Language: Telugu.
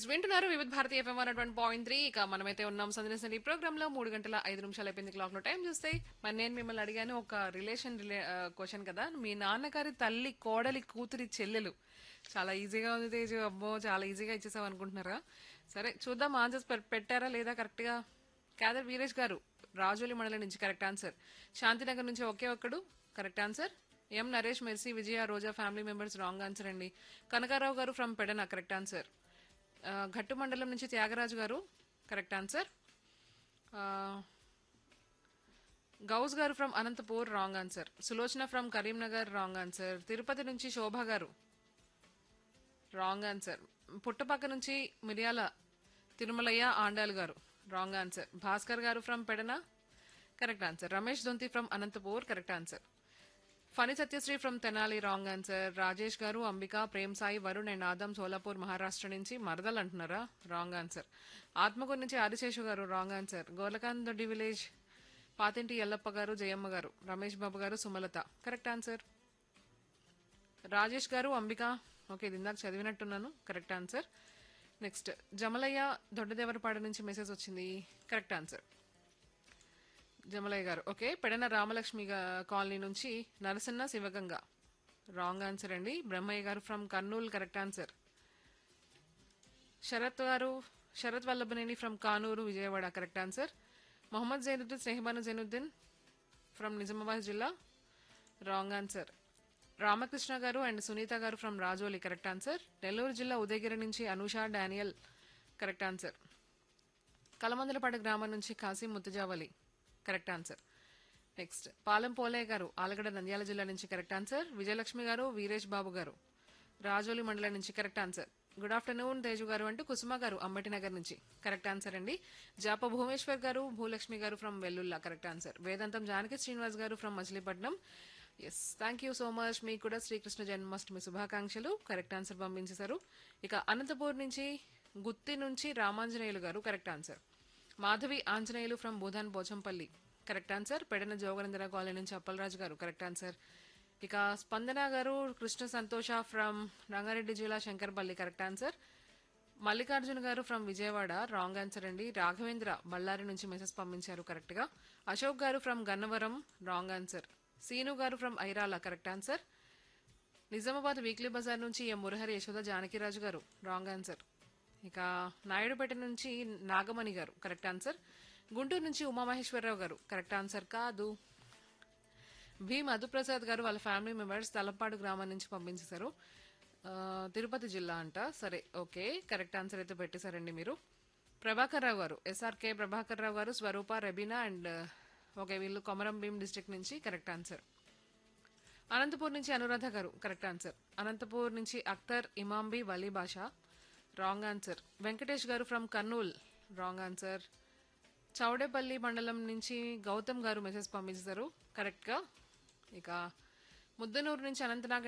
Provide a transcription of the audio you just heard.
ఎస్ వింటున్నారు వివిధ భారతీయ ఎఫ్ఎం వన్ పాయింట్ త్రీ ఇక మనమైతే ఉన్నాం సందేశం ఈ ప్రోగ్రామ్ లో మూడు గంటల ఐదు నిమిషాలు అయిపోయింది క్లాక్ లో టైం చూస్తే మరి నేను మిమ్మల్ని అడిగాను ఒక రిలేషన్ రిలే క్వశ్చన్ కదా మీ నాన్నగారి తల్లి కోడలి కూతురి చెల్లెలు చాలా ఈజీగా ఉంది తేజు అబ్బో చాలా ఈజీగా ఇచ్చేసావు అనుకుంటున్నారా సరే చూద్దాం ఆన్సర్స్ పెట్టారా లేదా కరెక్ట్ గా కాదర్ వీరేష్ గారు రాజోలి మండలం నుంచి కరెక్ట్ ఆన్సర్ శాంతినగర్ నుంచి ఒకే ఒక్కడు correct answer M Naresh Mercy Vijaya Roja family members wrong answer అండి కనకారావు గారు ఫ్రమ్ పెడన కరెక్ట్ ఆన్సర్ ఆ, ఘట్టు మండలం నుంచి త్యాగరాజు గారు కరెక్ట్ ఆన్సర్ ఆ, గౌస్ గారు from Anantapur wrong answer Sulochana from Karimnagar wrong answer Tirupati నుంచి శోభ గారు రాంగ్ ఆన్సర్ పుట్టపక్క నుంచి మిరియాల తిరుమలయ్య ఆండాల్ గారు రాంగ్ ఆన్సర్ భాస్కర్ గారు from Pedana correct answer Ramesh Donthi from Anantapur correct answer Phani Satyasri from Tenali wrong answer Rajesh గారు అంబిక ప్రేమ్ సాయి వరుణ్ అండ్ ఆదం సోలాపూర్ మహారాష్ట్ర నుంచి మరదలు అంటున్నారా రాంగ్ ఆన్సర్ ఆత్మకూరు నుంచి ఆదిశేషు గారు రాంగ్ ఆన్సర్ గోలకాంత్ దొడ్డి విలేజ్ పాతింటి ఎల్లప్ప గారు జయమ్మ గారు రమేష్ బాబు గారు సుమలత కరెక్ట్ ఆన్సర్ రాజేష్ గారు అంబిక ఓకే ఇది ఇందాక చదివినట్టున్నాను correct answer next Jamalayya Doddadevarapadu నుంచి మెసేజ్ వచ్చింది కరెక్ట్ ఆన్సర్ జమలయ్య గారు ఓకే పెడన రామలక్ష్మి గా- కాలనీ నుంచి నరసన్న శివగంగ రాంగ్ ఆన్సర్ అండి బ్రహ్మయ్య గారు from Kurnool correct answer Sharath గారు Sharath Vallabhaneni from Kanuru Vijayawada correct answer Mohammed Zainuddin Snehabanu Zainuddin from Nizamabad జిల్లా రాంగ్ ఆన్సర్ రామకృష్ణ గారు అండ్ సునీత గారు from Rajoli correct answer Nellore జిల్లా ఉదయగిరి నుంచి Anusha Daniel correct answer Kalamandalapadu గ్రామం నుంచి Kashi Muthujavali correct answer next Palem Polayya గారు ఆలగడ నంద్యాల జిల్లా నుంచి కరెక్ట్ ఆన్సర్ విజయలక్ష్మి గారు వీరేష్ బాబు గారు రాజోలి మండలం నుంచి correct answer good afternoon Teju గారు అంటూ కుసుమ గారు అంబటి నగర్ నుంచి కరెక్ట్ ఆన్సర్ అండి జాప భువనేశ్వర్ గారు భూలక్ష్మి గారు ఫ్రమ్ వెల్లుల్లా కరెక్ట్ ఆన్సర్ వేదాంతం జానకి శ్రీనివాస్ గారు from Machilipatnam yes thank you so much మీకు కూడా శ్రీకృష్ణ జన్మాష్టమి శుభాకాంక్షలు కరెక్ట్ ఆన్సర్ పంపించేశారు ఇక అనంతపూర్ నుంచి గుత్తి నుంచి రామాంజనేయులు గారు correct answer Madhavi Anjaneyulu from Bhoodan Pochampally correct answer Pedana Joganandara colony నుంచి అప్పలరాజు గారు కరెక్ట్ ఆన్సర్ ఇక స్పందన గారు కృష్ణ సంతోష ఫ్రమ్ రంగారెడ్డి జిల్లా శంకర్పల్లి కరెక్ట్ ఆన్సర్ మల్లికార్జున గారు ఫ్రమ్ విజయవాడ రాంగ్ ఆన్సర్ అండి రాఘవేంద్ర బళ్ళారి నుంచి మెసేజ్ పంపించారు కరెక్ట్ గా అశోక్ గారు from Gannavaram wrong answer Seenu గారు from Irala correct answer Nizamabad weekly బజార్ నుంచి ఎం మురహరి యశోద జానకిరాజు గారు రాంగ్ ఆన్సర్ ఇక నాయుడుపేట నుంచి నాగమణి గారు కరెక్ట్ ఆన్సర్ గుంటూరు నుంచి ఉమామహేశ్వరరావు గారు కరెక్ట్ ఆన్సర్ కాదు భీ మధుప్రసాద్ గారు వాళ్ళ ఫ్యామిలీ మెంబర్స్ తలపాడు గ్రామం నుంచి పంపించేశారు ఆ, తిరుపతి జిల్లా అంట సరే ఓకే కరెక్ట్ ఆన్సర్ అయితే పెట్టేశారండి మీరు ప్రభాకర్ రావు గారు ఎస్ఆర్కే ప్రభాకర్ రావు గారు స్వరూప రెబీనా అండ్ ఓకే వీళ్ళు కొమరం భీం డిస్ట్రిక్ట్ నుంచి కరెక్ట్ ఆన్సర్ అనంతపూర్ నుంచి అనురాధ గారు కరెక్ట్ ఆన్సర్ అనంతపూర్ నుంచి అఖ్తర్ ఇమాంబి వలీ బాషా రాంగ్ ఆన్సర్ వెంకటేష్ గారు from Kurnool wrong answer Choudepalli మండలం నుంచి గౌతమ్ గారు మెసేజ్ పంపించారు కరెక్ట్గా ఇక ముద్దనూరు నుంచి అనంతనాగ్